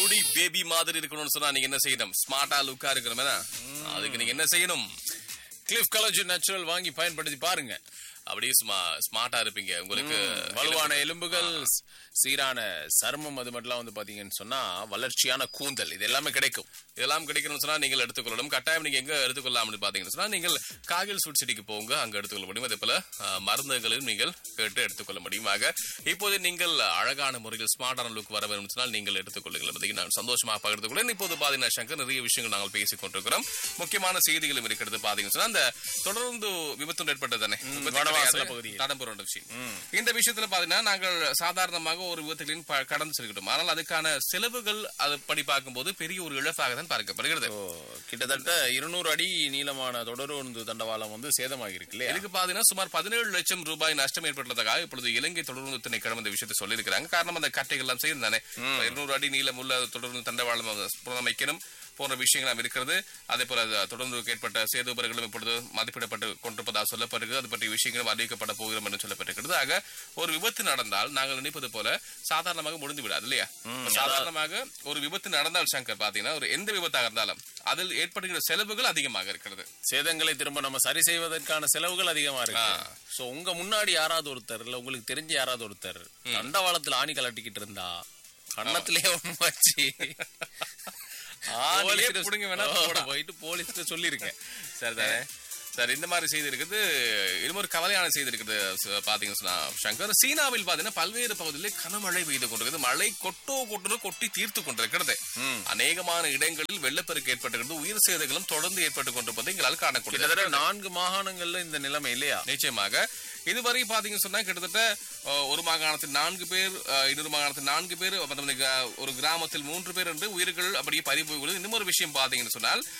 முடி பேபி மாதிரி இருக்கணும்னு சொன்னா நீங்க என்ன செய்யணும் ஸ்மார்ட்டா லுக்கா இருக்கணுமே அதுக்கு நீங்க என்ன செய்யணும் கிளிஃப் கலோஜன் நேச்சுரல் வாங்கி பயன்படுத்தி பாருங்க அப்படியே சும்மா ஸ்மார்ட்டா இருப்பீங்க உங்களுக்கு வலுவான எலும்புகள் சீரான சர்மம் அது மட்டும் வந்து பாத்தீங்கன்னு சொன்னா வளர்ச்சியான கூந்தல் இது எல்லாமே கிடைக்கும் இதெல்லாம் கிடைக்கணும்னு சொன்னா நீங்கள் எடுத்துக்கொள்ளணும் கட்டாயம் நீங்க எங்க எடுத்துக்கொள்ளலாம்னு பாத்தீங்கன்னு சொன்னா நீங்கள் காகில் சூட் சிட்டிக்கு போங்க அங்க எடுத்துக்கொள்ள முடியும் அதே போல அஹ், மருந்துகளையும் நீங்கள் கேட்டு எடுத்துக்கொள்ள முடியுமாக இப்போது நீங்கள் அழகான முறையில் ஸ்மார்ட்டான லுக் வர வேண்டும் சொன்னால் நீங்கள் எடுத்துக்கொள்ளுங்கள் என்பதை நான் சந்தோஷமாக பகிர்ந்து கொள்கிறேன் இப்போது பாத்தீங்கன்னா சங்கர் நிறைய விஷயங்கள் நாங்கள் பேசிக் கொண்டிருக்கிறோம் முக்கியமான செய்திகளும் இருக்கிறது பாத்தீங்கன்னு சொன்னா அந்த தொடர்ந்து விபத்து ஏற்பட்டது தானே விபத்து வடவாசல கிடையாது, பகுதியில். தடம்புற விஷயம் இந்த விஷயத்துல பாத்தீங்கன்னா நாங்கள் சாதாரணமாக ஒரு விபத்துகளின் ப- கடந்து செல்கிட்டோம் ஆனால் அதுக்கான செலவுகள் அது படி பார்க்கும்போது பெரிய ஒரு இழப்பாக தான் பார்க்கப்படுகிறது ஓ, கிட்டத்தட்ட இருநூறு அடி நீளமான தொடருந்து தண்டவாளம் வந்து சேதமாகி இருக்கு இல்லையா இதுக்கு பாத்தீங்கன்னா சுமார் பதினேழு லட்சம் ரூபாய் நஷ்டம் ஏற்பட்டுள்ளதாக இப்பொழுது இலங்கை தொடர்ந்து திணைக்களம் இந்த விஷயத்தை சொல்லியிருக்கிறாங்க காரணம் அந்த கட்டைகள் எல்லாம் செய்திருந்தானே இருநூறு அடி நீளம் உள்ள தொடர்ந்து தண்டவாளம் புனரமைக்கணும் போன்ற விஷயங்கள் இருக்கிறது அதே போல அது தொடர்ந்து ஏற்பட்ட சேதுபர்களும் இப்பொழுது மதிப்பிடப்பட்டு கொண்டிருப்பதாக சொல்லப்படுகிறது அது பற்றிய விஷயங்களும் அறிவிக்கப்பட போகிறோம் என்று சொல்லப்பட்டிருக்கிறது ஆக ஒரு விபத்து நடந்தால் நாங்கள் நினைப்பது போல சாதாரணமாக முடிந்து விடாது இல்லையா இப்ப சாதாரணமாக ஒரு விபத்து நடந்தால் சங்கர் பாத்தீங்கன்னா ஒரு எந்த விபத்தாக இருந்தாலும் அதில் ஏற்படுகிற செலவுகள் அதிகமாக இருக்கிறது சேதங்களை திரும்ப நம்ம சரி செய்வதற்கான செலவுகள் அதிகமா இருக்கு ஆ. சோ உங்க முன்னாடி யாராவது ஒருத்தர் இல்ல உங்களுக்கு தெரிஞ்ச யாராவது ஒருத்தர் தண்டவாளத்துல ஆணி கலட்டிக்கிட்டு இருந்தா கண்ணத்திலே ஒண்ணு வச்சு ஆணிலே போலீஸ்கிட்ட புடுங்க வேணா ஓ, போடா. போயிட்டு போலீஸ்கிட்ட சொல்லிருக்கேன் சரிதானே சரி இந்த மாதிரி செய்தி இருக்குது இன்னொரு கவலையான செய்தி இருக்குது ச- பாத்தீங்கன்னு சொன்னா சங்கர் சீனாவில் பாத்தீங்கன்னா பல்வேறு பகுதிகளில் கனமழை பெய்து கொண்டிருக்கிறது மழை கொட்டோ கொட்டு கொட்டி தீர்த்து கொண்டிருக்கிறது அநேகமான இடங்களில் வெள்ளப்பெருக்கு ஏற்பட்டிருக்கிறது உயிர் சேதங்களும் தொடர்ந்து ஏற்பட்டு கொண்டிருப்பதை எங்களால் காணக்கூடியது கிட்டத்தட்ட நான்கு மாகாணங்கள்ல இந்த நிலைமை இல்லையா நிச்சயமாக இதுவரை பாத்தீங்கன்னு சொன்னா கிட்டத்தட்ட அஹ், ஒரு மாகாணத்தில் நான்கு பேர் அஹ், இன்னொரு மாகாணத்தில் நான்கு பேர் அப்புறம் இந்த கிரா- ஒரு கிராமத்தில் மூன்று பேர் என்று உயிர்கள் அப்படியே பறி போய்விடுது இன்னும் ஒரு விஷயம் பாத்தீங்கன்னு சொன்னால்